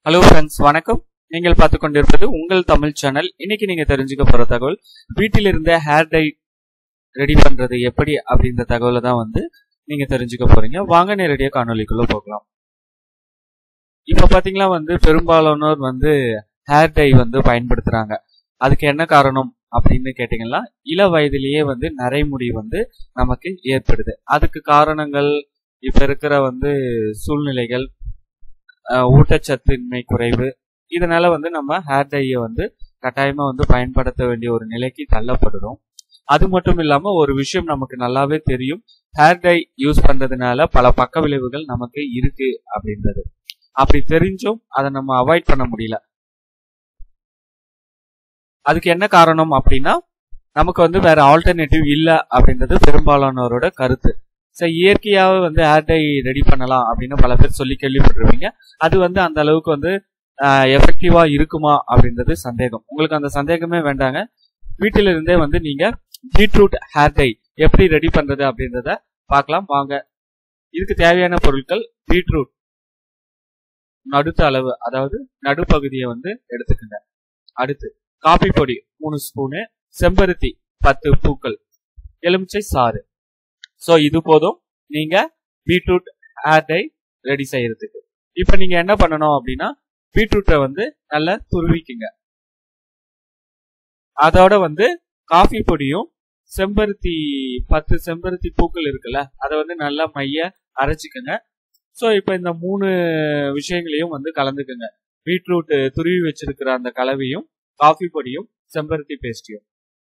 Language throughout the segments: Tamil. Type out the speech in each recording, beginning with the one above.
ஹலோ ஃப்ரெண்ட்ஸ் வணக்கம் நீங்கள் பார்த்து கொண்டிருப்பது உங்கள் தமிழ் சேனல் இன்னைக்கு நீங்க தெரிஞ்சுக்க போற தகவல் வீட்டில் இருந்த ஹேர் டை ரெடி பண்றது எப்படி அப்படின்ற தகவலை தான் வந்து நீங்க தெரிஞ்சுக்க போறீங்க வாங்க நேரடியாக காணொலிக்குள்ள போகலாம் இப்ப பாத்தீங்களா வந்து பெரும்பாலானோர் வந்து ஹேர் டை வந்து பயன்படுத்துறாங்க அதுக்கு என்ன காரணம் அப்படின்னு கேட்டீங்கன்னா இள வயதிலேயே வந்து நரைமுடி வந்து நமக்கு ஏற்படுது அதுக்கு காரணங்கள் இப்ப இருக்கிற வந்து சூழ்நிலைகள் அஹ் ஊட்டச்சத்தின்மை குறைவு இதனால வந்து நம்ம ஹேர் டையை வந்து கட்டாயமா வந்து பயன்படுத்த வேண்டிய ஒரு நிலைக்கு தள்ளப்படுறோம் அது மட்டும் இல்லாம ஒரு விஷயம் நமக்கு நல்லாவே தெரியும் ஹேர் டை யூஸ் பண்றதுனால பல பக்க விளைவுகள் நமக்கு இருக்கு அப்படின்றது அப்படி தெரிஞ்சும் அதை நம்ம அவாய்ட் பண்ண முடியல அதுக்கு என்ன காரணம் அப்படின்னா நமக்கு வந்து வேற ஆல்டர்னேட்டிவ் இல்ல அப்படின்றது பெரும்பாலானோரோட கருத்து சார் இயற்கையாவே வந்து ஹேர் டை ரெடி பண்ணலாம் அப்படின்னு பல பேர் சொல்லி கேள்விப்பட்டிருப்பீங்க அது வந்து அந்த அளவுக்கு வந்து எஃபெக்டிவா இருக்குமா அப்படின்றது சந்தேகம் உங்களுக்கு அந்த சந்தேகமே வேண்டாங்க வீட்டில இருந்தே வந்து நீங்க பீட்ரூட் ஹேர் டை எப்படி ரெடி பண்றது அப்படின்றத பார்க்கலாம் வாங்க இதுக்கு தேவையான பொருட்கள் பீட்ரூட் நடுத்த அளவு அதாவது நடுப்பகுதியை வந்து எடுத்துக்கோங்க அடுத்து காபி பொடி மூணு ஸ்பூனு செம்பருத்தி பத்து பூக்கள் எலுமிச்சை சாறு ஸோ இது போதும் நீங்க பீட்ரூட் ஹேர் டை ரெடி செய்யறதுக்கு இப்போ நீங்க என்ன பண்ணணும் அப்படின்னா பீட்ரூட்டை வந்து நல்லா துருவிக்குங்க அதோட வந்து காஃபி பொடியும் செம்பருத்தி பத்து செம்பருத்தி பூக்கள் இருக்குல்ல அதை வந்து நல்லா மைய அரைச்சிக்கோங்க ஸோ இப்போ இந்த மூணு விஷயங்களையும் வந்து கலந்துக்குங்க பீட்ரூட் துருவி வச்சிருக்கிற அந்த கலவையும் காஃபி பொடியும் செம்பருத்தி பேஸ்டியும்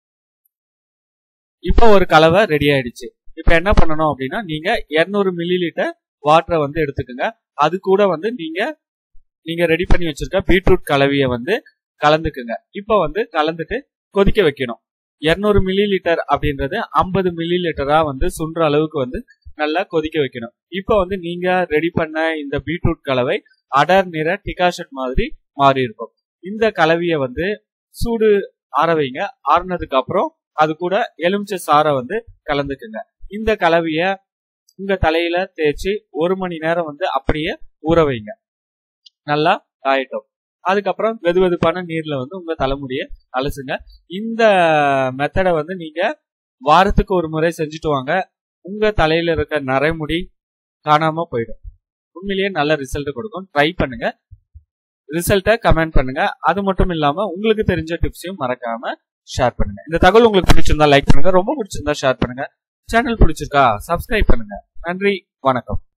இப்போ ஒரு கலவை ரெடி ஆயிடுச்சு இப்போ என்ன பண்ணணும் அப்படின்னா நீங்க இருநூறு மில்லி லிட்டர் வாட்டரை வந்து எடுத்துக்கோங்க அது கூட வந்து நீங்க நீங்க ரெடி பண்ணி வச்சிருக்க பீட்ரூட் கலவையை வந்து கலந்துக்குங்க இப்போ வந்து கலந்துட்டு கொதிக்க வைக்கணும் இருநூறு மில்லி லிட்டர் அப்படின்றது ஐம்பது மில்லி லிட்டரா வந்து சுன்ற அளவுக்கு வந்து நல்லா கொதிக்க வைக்கணும் இப்போ வந்து நீங்க ரெடி பண்ண இந்த பீட்ரூட் கலவை அடர் நிற டிகாஷன் மாதிரி மாறி இருக்கும் இந்த கலவையை வந்து சூடு ஆற வைங்க ஆறுனதுக்கு அப்புறம் அது கூட எலுமிச்சை சாரை வந்து கலந்துக்குங்க இந்த கலவைய உங்க தலையில தேய்ச்சி ஒரு மணி நேரம் வந்து அப்படியே ஊற வைங்க நல்லா காயட்டும் அதுக்கப்புறம் வெது வெதுப்பான நீர்ல வந்து உங்க தலைமுடிய அலசுங்க இந்த மெத்தடை வந்து நீங்க வாரத்துக்கு ஒரு முறை செஞ்சுட்டு வாங்க உங்க தலையில இருக்க நரைமுடி காணாம போயிடும் உண்மையிலேயே நல்ல ரிசல்ட் கொடுக்கும் ட்ரை பண்ணுங்க ரிசல்ட்டை கமெண்ட் பண்ணுங்க அது மட்டும் இல்லாம உங்களுக்கு தெரிஞ்ச டிப்ஸையும் மறக்காம ஷேர் பண்ணுங்க இந்த தகவல் உங்களுக்கு பிடிச்சிருந்தா லைக் பண்ணுங்க ரொம்ப பிடிச்சிருந்தா ஷேர் பண்ணுங்க சேனல் பிடிச்சிருக்கா சப்ஸ்கிரைப் பண்ணுங்க நன்றி வணக்கம்